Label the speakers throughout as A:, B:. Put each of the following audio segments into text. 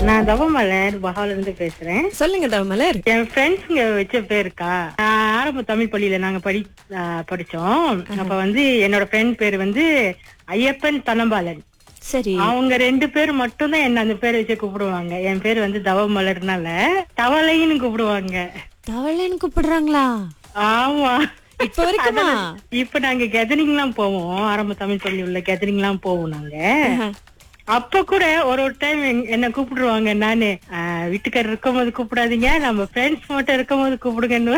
A: நான் தவமலர் பஹால இருந்து பேசுறேன்
B: சொல்லுங்க தவமலர்
A: என் ஃப்ரெண்ட்ஸுங்க வச்ச பேருக்கா நான் ஆரம்ப தமிழ் பள்ளியில நாங்க படி ஆ, படிச்சோம் அப்ப வந்து என்னோட ஃப்ரெண்ட் பேர் வந்து ஐயப்பன் தனபாலன்
B: சரி
A: அவங்க ரெண்டு பேர் மட்டும் தான் என்ன அந்த பேர் வச்சு கூப்பிடுவாங்க என் பேர் வந்து தவமலர்னால தவளைன்னு கூப்பிடுவாங்க
B: தவளைன்னு கூப்பிடுறாங்களா
A: ஆமா
B: இப்ப வரைக்குமா
A: இப்ப நாங்க கெதரிங் எல்லாம் போவோம் ஆரம்ப தமிழ் பள்ளி உள்ள கெதரிங் எல்லாம் போவோம் நாங்க அப்ப கூட ஒரு ஒரு டைம் என்ன கூப்பிடுவாங்க நானு ஆஹ், வீட்டுக்காரர் இருக்கும் போது கூப்பிடாதீங்க நம்ம ஃப்ரெண்ட்ஸ் மட்டும் இருக்கும் போது கூப்பிடுங்கன்னு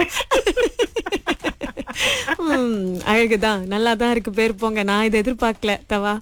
B: ம், அழகுதான் நல்லா தான் இருக்கு பேர் போங்க நான் இதை எதிர்பார்க்கல தவா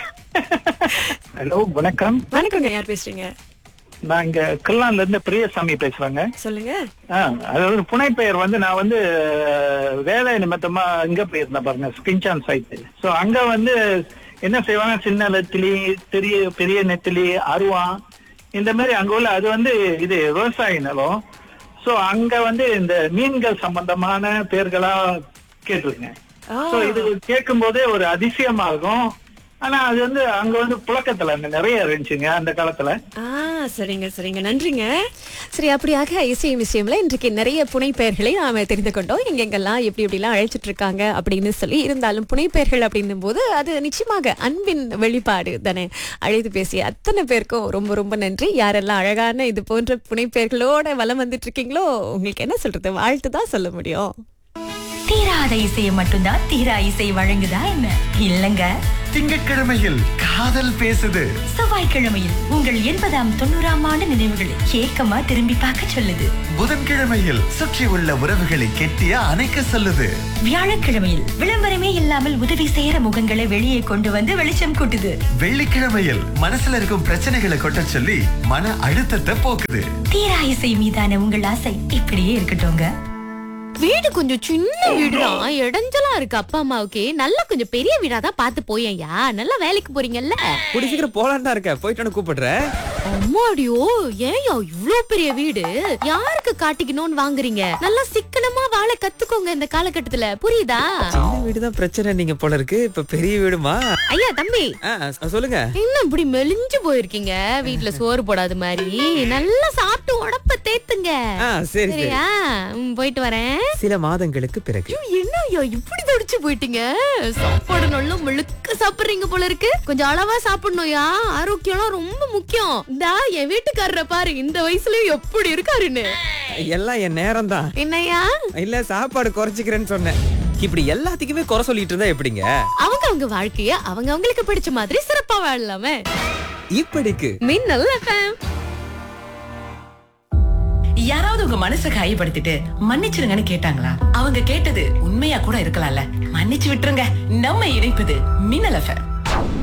C: ஹலோ வணக்கம்
B: வணக்கங்க யார் பேசுறீங்க
C: நான் இங்க கில்லான்ல இருந்து பிரியசாமி பேசுறேங்க
B: சொல்லுங்க
C: ஆ, அதாவது புனை பெயர் வந்து நான் வந்து அஹ், வேலை நிமித்தமா இங்க போயிருந்தேன் பாருங்க ஸ்கின்சான் சைட் சோ அங்க வந்து என்ன செய்வாங்க சின்ன நெத்திலி பெரிய பெரிய நெத்திலி அருவா இந்த மாதிரி அங்க உள்ள அது வந்து இது விவசாய நிலம் சோ அங்க வந்து இந்த மீன்கள் சம்பந்தமான பேர்களா கேட்டிருக்கேன்
B: ஆ.
C: சோ இது கேட்கும் போதே ஒரு அதிசயமாகும் ஆனா அது வந்து அங்க வந்து புழக்கத்துல அங்க நிறைய இருந்துச்சுங்க அந்த காலத்துல
B: ஆ சரிங்க சரிங்க நன்றிங்க சரி அப்படியாக இசை விஷயம்ல இன்றைக்கு நிறைய புனைப்பெயர்களை நாம தெரிந்து கொண்டோம் எங்கெங்கெல்லாம் எப்படி எப்படிலாம் அழைச்சிட்டு இருக்காங்க அப்படின்னு சொல்லி இருந்தாலும் புனைப்பெயர்கள் அப்படின்னும் போது அது நிச்சயமாக அன்பின் வெளிப்பாடு தானே அழைத்து பேசிய அத்தனை பேருக்கும் ரொம்ப ரொம்ப நன்றி யாரெல்லாம் அழகான இது போன்ற புனைப்பெயர்களோட வலம் வந்துட்டு இருக்கீங்களோ உங்களுக்கு என்ன சொல்றது வாழ்த்து தான் சொல்ல முடியும்
D: தீராத இசையை மட்டும்தான் தீரா இசை வழங்குதா என்ன இல்லங்க
E: திங்கட்கிழமையில் காதல் பேசுது
D: செவ்வாய்க்கிழமையில் உங்கள் எண்பதாம் தொண்ணூறாம் ஆண்டு நினைவுகளை ஏக்கமா திரும்பி பார்க்க சொல்லுது
E: புதன்கிழமையில் சுற்றி உள்ள உறவுகளை கெட்டிய அணைக்க சொல்லுது
D: வியாழக்கிழமையில் விளம்பரமே இல்லாமல் உதவி செய்யற முகங்களை வெளியே கொண்டு வந்து வெளிச்சம் கூட்டுது
E: வெள்ளிக்கிழமையில் மனசுல இருக்கும் பிரச்சனைகளை கொட்ட சொல்லி மன அழுத்தத்தை போக்குது
D: தீரா இசை மீதான உங்கள் ஆசை இப்படியே இருக்கட்டும்ங்க
F: வீடு கொஞ்சம் சின்ன வீடுதான் இடைஞ்சலா இருக்கு அப்பா அம்மாவுக்கு நல்லா கொஞ்சம் பெரிய வீடா தான் பார்த்து போயேன்யா நல்லா வேலைக்கு போறீங்கல்ல
G: கூடி சீக்கிரம் போலான்னு தான் இருக்கேன் போயிட்டு கூப்பிடுறேன்
F: அம்மாடியோ ஏன்யா இவ்ளோ பெரிய வீடு யாருக்கு காட்டிக்கணும்னு வாங்குறீங்க நல்லா சிக்கனமா வாழ கத்துக்கோங்க இந்த காலகட்டத்துல புரியுதா
G: சின்ன வீடு தான் பிரச்சனை நீங்க போல இருக்கு இப்ப பெரிய வீடுமா
F: ஐயா தம்பி
G: ஆ, சொல்லுங்க
F: என்ன இப்படி மெலிஞ்சு போயிருக்கீங்க வீட்ல சோறு போடாத மாதிரி நல்லா சாப்பிட்டு உடப்ப தேத்துங்க
G: ஆ சரி சரி
F: சரியா ம், போயிட்டு வரேன்
G: சில மாதங்களுக்கு பிறகு
F: என்ன ஐயா இப்படி தடிச்சு போயிட்டீங்க சாப்பாடு நல்லா முழுக்க சாப்பிடுறீங்க போல இருக்கு கொஞ்சம் அளவா சாப்பிடணும்யா ஆரோக்கியம்லாம் ரொம்ப முக்கியம் இந்தா என் வீட்டுக்காரரை பாரு இந்த வயசுலயும் எப்படி இருக்காருன்னு
G: எல்லாம் என் நேரம் தான்
F: என்னய்யா
G: இல்ல சாப்பாடு குறைச்சிக்கிறேன்னு சொன்னேன் இப்படி எல்லாத்துக்குமே குறை சொல்லிட்டு இருந்தா எப்படிங்க
F: அவங்க அவங்க வாழ்க்கைய அவங்க அவங்களுக்கு பிடிச்ச மாதிரி சிறப்பா வாழலாமே
G: இப்படிக்கு
F: மின்னல் FM.
H: யாராவது உங்க மனசை காயப்படுத்திட்டு மன்னிச்சிருங்கன்னு கேட்டாங்களா அவங்க கேட்டது உண்மையா கூட இருக்கலாம்ல மன்னிச்சு விட்டுருங்க நம்ம இணைப்பது மின்னல் எஃப்எம்